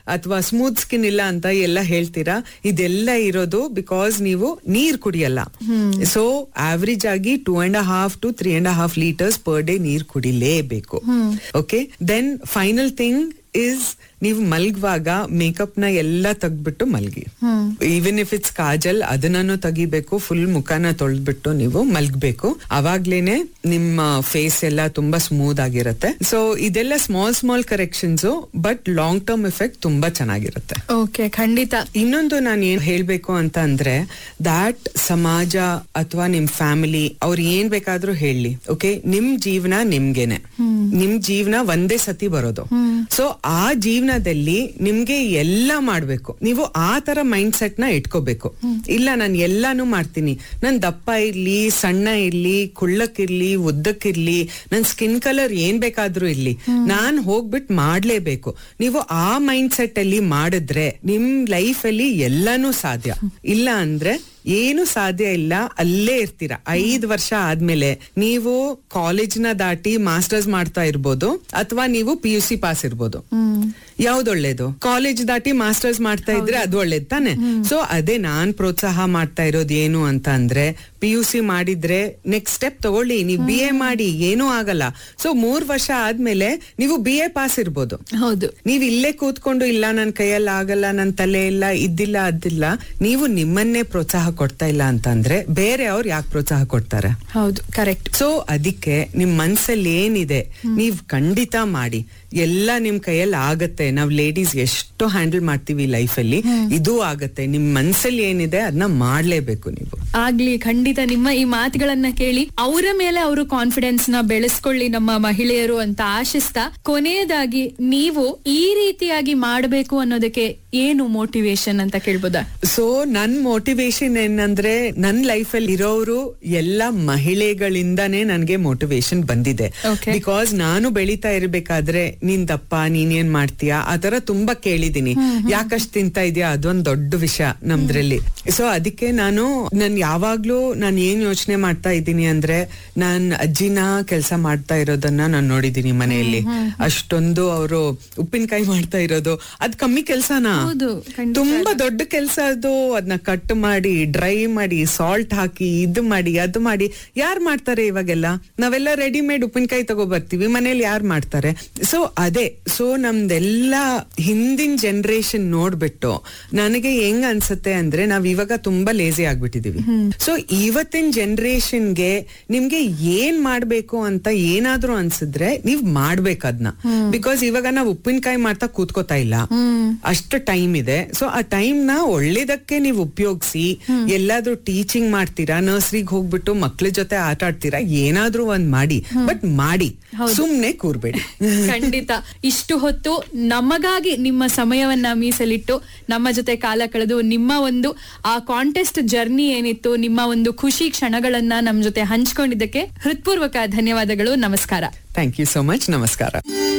ಅಥವಾ smooth skin ಇಲ್ಲ ಅಂತ ಎಲ್ಲ ಹೇಳ್ತೀರಾ ಇದೆಲ್ಲ ಇರೋದು ಬಿಕಾಸ್ ನೀವು ನೀರ್ ಕುಡಿಯಲ್ಲ ಸೊ ಆವರೇಜ್ ಆಗಿ two and half two three and half liters per day ನೀರ್ ಕುಡಿಲೇಬೇಕು okay then final thing is ನೀವು ಮಲ್ಗುವಾಗ ಮೇಕಪ್ ನ ಎಲ್ಲ ತೆಗ್ದ್ಬಿಟ್ಟು ಮಲ್ಗಿ ಈವನ್ ಇಫ್ ಇಟ್ಸ್ ಕಾಜಲ್ ಅದನ್ನೂ ತೆಗಿಬೇಕು ಫುಲ್ ಮುಖನ ತೊಳೆದ್ಬಿಟ್ಟು ನೀವು ಮಲ್ಗ್ಬೇಕು ಅವಾಗ್ಲೇನೆ ನಿಮ್ಮ ಫೇಸ್ ಎಲ್ಲ ತುಂಬಾ ಸ್ಮೂತ್ ಆಗಿರುತ್ತೆ ಸೊ ಇದೆಲ್ಲ small small corrections but long term effect ತುಂಬಾ ಚೆನ್ನಾಗಿರುತ್ತೆ ಓಕೆ ಖಂಡಿತ ಇನ್ನೊಂದು ನಾನು ಏನ್ ಹೇಳ್ಬೇಕು ಅಂತ ಅಂದ್ರೆ ದಾಟ್ ಸಮಾಜ ಅಥವಾ ನಿಮ್ ಫ್ಯಾಮಿಲಿ ಅವ್ರು ಏನ್ ಬೇಕಾದ್ರೂ ಹೇಳಿ ಓಕೆ ನಿಮ್ ಜೀವನ ನಿಮ್ಗೆನೆ ನಿಮ್ ಜೀವನ ಒಂದೇ ಸತಿ ಬರೋದು ಸೊ ಆ ಜೀವನದಲ್ಲಿ ನಿಮ್ಗೆ ಎಲ್ಲ ಮಾಡ್ಬೇಕು ನೀವು ಆ ತರ ಮೈಂಡ್ ಸೆಟ್ ನ ಇಟ್ಕೋಬೇಕು ಇಲ್ಲ ನಾನು ಎಲ್ಲಾನು ಮಾಡ್ತೀನಿ ನನ್ ದಪ್ಪ ಇರ್ಲಿ ಸಣ್ಣ ಇರ್ಲಿ ಕುಳ್ಳಕ್ಕಿರ್ಲಿ ಉದ್ದಕ್ಕಿರ್ಲಿ ನನ್ ಸ್ಕಿನ್ ಕಲರ್ ಏನ್ ಬೇಕಾದ್ರೂ ಇರ್ಲಿ ನಾನ್ ಹೋಗ್ಬಿಟ್ ಮಾಡ್ಲೇಬೇಕು ನೀವು ಆ ಮೈಂಡ್ ಸೆಟ್ ಅಲ್ಲಿ ಮಾಡಿದ್ರೆ ನಿಮ್ ಲೈಫ್ ಅಲ್ಲಿ ಎಲ್ಲಾನು ಸಾಧ್ಯ ಇಲ್ಲ ಅಂದ್ರೆ ಏನು ಸಾಧ್ಯ ಇಲ್ಲ ಅಲ್ಲೇ ಇರ್ತೀರ ಐದ್ ವರ್ಷ ಆದ್ಮೇಲೆ ನೀವು ಕಾಲೇಜ್ನ ದಾಟಿ ಮಾಸ್ಟರ್ಸ್ ಮಾಡ್ತಾ ಇರ್ಬೋದು ಅಥವಾ ನೀವು ಪಿ ಯು ಸಿ ಪಾಸ್ ಇರ್ಬೋದು ಯಾವ್ದು ಒಳ್ಳೇದು ಕಾಲೇಜ್ ದಾಟಿ ಮಾಸ್ಟರ್ಸ್ ಮಾಡ್ತಾ ಇದ್ರೆ ಅದು ಒಳ್ಳೇದ್ ತಾನೆ ಸೊ ಅದೇ ನಾನ್ ಪ್ರೋತ್ಸಾಹ ಮಾಡ್ತಾ ಇರೋದು ಏನು ಅಂತ ಅಂದ್ರೆ ಪಿ ಯು ಸಿ ಮಾಡಿದ್ರೆ ನೆಕ್ಸ್ಟ್ ಸ್ಟೆಪ್ ತಗೊಳ್ಳಿ ನೀವು ಬಿ ಎ ಮಾಡಿ ಏನೂ ಆಗಲ್ಲ ಸೊ ಮೂರ್ ವರ್ಷ ಆದ್ಮೇಲೆ ನೀವು ಬಿ ಎ ಪಾಸ್ ಇರ್ಬೋದು ಹೌದು ನೀವ್ ಇಲ್ಲೇ ಕೂತ್ಕೊಂಡು ಇಲ್ಲ ನನ್ ಕೈಯಲ್ಲಿ ಆಗಲ್ಲ ನನ್ ತಲೆ ಇಲ್ಲ ಇದ್ದಿಲ್ಲ ಅದಿಲ್ಲ ನೀವು ನಿಮ್ಮನ್ನೇ ಪ್ರೋತ್ಸಾಹ ಕೊಡ್ತಾ ಇಲ್ಲ ಅಂತಂದ್ರೆ ಬೇರೆ ಅವ್ರು ಯಾಕೆ ಪ್ರೋತ್ಸಾಹ ಕೊಡ್ತಾರೆ ಹೌದು ಕರೆಕ್ಟ್ ಸೊ ಅದಕ್ಕೆ ನಿಮ್ ಮನ್ಸಲ್ಲಿ ಏನಿದೆ ನೀವ್ ಖಂಡಿತ ಮಾಡಿ ಎಲ್ಲ ನಿಮ್ ಕೈಯಲ್ಲಿ ಆಗತ್ತೆ ನಾವ್ ಲೇಡೀಸ್ ಎಷ್ಟು ಹ್ಯಾಂಡಲ್ ಮಾಡ್ತೀವಿ ಲೈಫ್ ಅಲ್ಲಿ ಇದು ಆಗತ್ತೆ ನಿಮ್ ಮನ್ಸಲ್ಲಿ ಏನಿದೆ ಅದನ್ನ ಮಾಡ್ಲೇಬೇಕು ನೀವು ಆಗ್ಲಿ ಖಂಡಿತ ನಿಮ್ಮ ಈ ಮಾತುಗಳನ್ನ ಕೇಳಿ ಅವರ ಮೇಲೆ ಅವರು ಕಾನ್ಫಿಡೆನ್ಸ್ ನ ಬೆಳೆಸ್ಕೊಳ್ಳಿ ನಮ್ಮ ಮಹಿಳೆಯರು ಅಂತ ಆಶಿಸ್ತಾ ಕೊನೆಯದಾಗಿ ನೀವು ಈ ರೀತಿಯಾಗಿ ಮಾಡಬೇಕು ಅನ್ನೋದಕ್ಕೆ ಏನು ಮೋಟಿವೇಶನ್ ಅಂತ ಕೇಳ್ಬೋದಾ ಸೊ ನನ್ ಮೋಟಿವೇಶನ್ ಏನಂದ್ರೆ ನನ್ ಲೈಫ್ ಅಲ್ಲಿ ಇರೋರು ಎಲ್ಲ ಮಹಿಳೆಗಳಿಂದಾನೇ ನನ್ಗೆ ಮೋಟಿವೇಶನ್ ಬಂದಿದೆ Okay. ಬಿಕಾಸ್ ನಾನು ಬೆಳೀತಾ ಇರ್ಬೇಕಾದ್ರೆ ನೀನ್ ದಪ್ಪ ನೀನೇನ್ ಮಾಡ್ತೀಯಾ ಆತರ ತುಂಬಾ ಕೇಳಿದೀನಿ ಯಾಕಷ್ಟ್ ತಿಂತಾ ಇದೀಯಾ ಅದೊಂದ್ ದೊಡ್ಡ ವಿಷಯ ನಮ್ದ್ರಲ್ಲಿ ಸೊ ಅದಕ್ಕೆ ನಾನು ನನ್ ಯಾವಾಗ್ಲೂ ನಾನು ಏನ್ ಯೋಚನೆ ಮಾಡ್ತಾ ಇದ್ದೀನಿ ಅಂದ್ರೆ ನಾನ್ ಅಜ್ಜಿನ ಕೆಲಸ ಮಾಡ್ತಾ ಇರೋದನ್ನ ನಾನು ನೋಡಿದೀನಿ ಮನೆಯಲ್ಲಿ ಅಷ್ಟೊಂದು ಅವರು ಉಪ್ಪಿನಕಾಯಿ ಮಾಡ್ತಾ ಇರೋದು ಅದ್ ಕಮ್ಮಿ ಕೆಲ್ಸನಾ ಹೌದು, ಖಂಡಿತ. ತುಂಬಾ ದೊಡ್ಡ ಕೆಲಸ ಅದು ಅದನ್ನ ಕಟ್ ಮಾಡಿ ಡ್ರೈ ಮಾಡಿ ಸಾಲ್ಟ್ ಹಾಕಿ ಇದು ಮಾಡಿ ಅದು ಮಾಡಿ ಯಾರ್ ಮಾಡ್ತಾರೆ ಇವಾಗೆಲ್ಲ ನಾವೆಲ್ಲ ರೆಡಿಮೇಡ್ ಉಪ್ಪಿನಕಾಯಿ ತಗೋ ಬರ್ತೀವಿ ಮನೇಲಿ ಯಾರ್ ಮಾಡ್ತಾರೆ ಸೊ ಅದೇ ಸೊ ನಮ್ದೆಲ್ಲ ಹಿಂದಿನ ಜನರೇಷನ್ ನೋಡ್ಬಿಟ್ಟು ನನಗೆ ಹೆಂಗ್ ಅನ್ಸುತ್ತೆ ಅಂದ್ರೆ ನಾವ್ ಇವಾಗ ತುಂಬಾ ಲೇಸಿ ಆಗ್ಬಿಟ್ಟಿದೀವಿ ಸೊ ಇವತ್ತಿನ ಜನರೇಷನ್ಗೆ ನಿಮ್ಗೆ ಏನ್ ಮಾಡ್ಬೇಕು ಅಂತ ಏನಾದ್ರೂ ಅನ್ಸಿದ್ರೆ ನೀವ್ ಮಾಡ್ಬೇಕು ಅದನ್ನ ಬಿಕಾಸ್ ಇವಾಗ ನಾವ್ ಉಪ್ಪಿನಕಾಯಿ ಮಾಡ್ತಾ ಕೂತ್ಕೋತಾ ಇಲ್ಲ ಅಷ್ಟು ಟೈಮ್ ಇದೆ ಸೊ ಆ ಟೈಮ್ ನ ಒಳ್ಳೇದಕ್ಕೆ ನೀವು ಉಪಯೋಗಿಸಿ ಎಲ್ಲಾದ್ರೂ ಟೀಚಿಂಗ್ ಮಾಡ್ತೀರಾ ನರ್ಸರಿಗ್ ಹೋಗ್ಬಿಟ್ಟು ಮಕ್ಳ ಜೊತೆ ಆಟ ಆಡ್ತೀರಾ ಏನಾದ್ರೂ ಒಂದ್ ಮಾಡಿ ಬಟ್ ಮಾಡಿ ಸುಮ್ನೆ ಕೂರ್ಬೇಡಿ ಖಂಡಿತ ಇಷ್ಟು ಹೊತ್ತು ನಮಗಾಗಿ ನಿಮ್ಮ ಸಮಯವನ್ನ ಮೀಸಲಿಟ್ಟು ನಮ್ಮ ಜೊತೆ ಕಾಲ ಕಳೆದು ನಿಮ್ಮ ಒಂದು ಆ ಕಾಂಟೆಸ್ಟ್ ಜರ್ನಿ ಏನಿತ್ತು ನಿಮ್ಮ ಒಂದು ಖುಷಿ ಕ್ಷಣಗಳನ್ನ ನಮ್ ಜೊತೆ ಹಂಚ್ಕೊಂಡಿದ್ದಕ್ಕೆ ಹೃತ್ಪೂರ್ವಕ ಧನ್ಯವಾದಗಳು ನಮಸ್ಕಾರ ಥ್ಯಾಂಕ್ ಯು ಸೋ ಮಚ್ ನಮಸ್ಕಾರ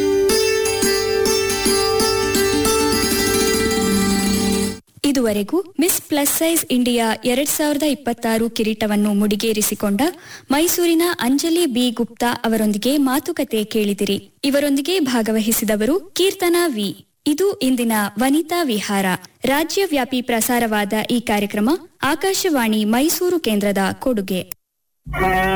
ಇದುವರೆಗೂ ಮಿಸ್ ಪ್ಲಸ್ ಸೈಜ್ ಇಂಡಿಯಾ ಎರಡ್ ಸಾವಿರದ ಇಪ್ಪತ್ತಾರು ಕಿರೀಟವನ್ನು ಮುಡಿಗೇರಿಸಿಕೊಂಡ ಮೈಸೂರಿನ ಅಂಜಲಿ ಬಿ ಗುಪ್ತಾ ಅವರೊಂದಿಗೆ ಮಾತುಕತೆ ಕೇಳಿದಿರಿ ಇವರೊಂದಿಗೆ ಭಾಗವಹಿಸಿದವರು ಕೀರ್ತನಾ ವಿ ಇದು ಇಂದಿನ ವನಿತಾ ವಿಹಾರ ರಾಜ್ಯವ್ಯಾಪಿ ಪ್ರಸಾರವಾದ ಈ ಕಾರ್ಯಕ್ರಮ ಆಕಾಶವಾಣಿ ಮೈಸೂರು ಕೇಂದ್ರದ ಕೊಡುಗೆ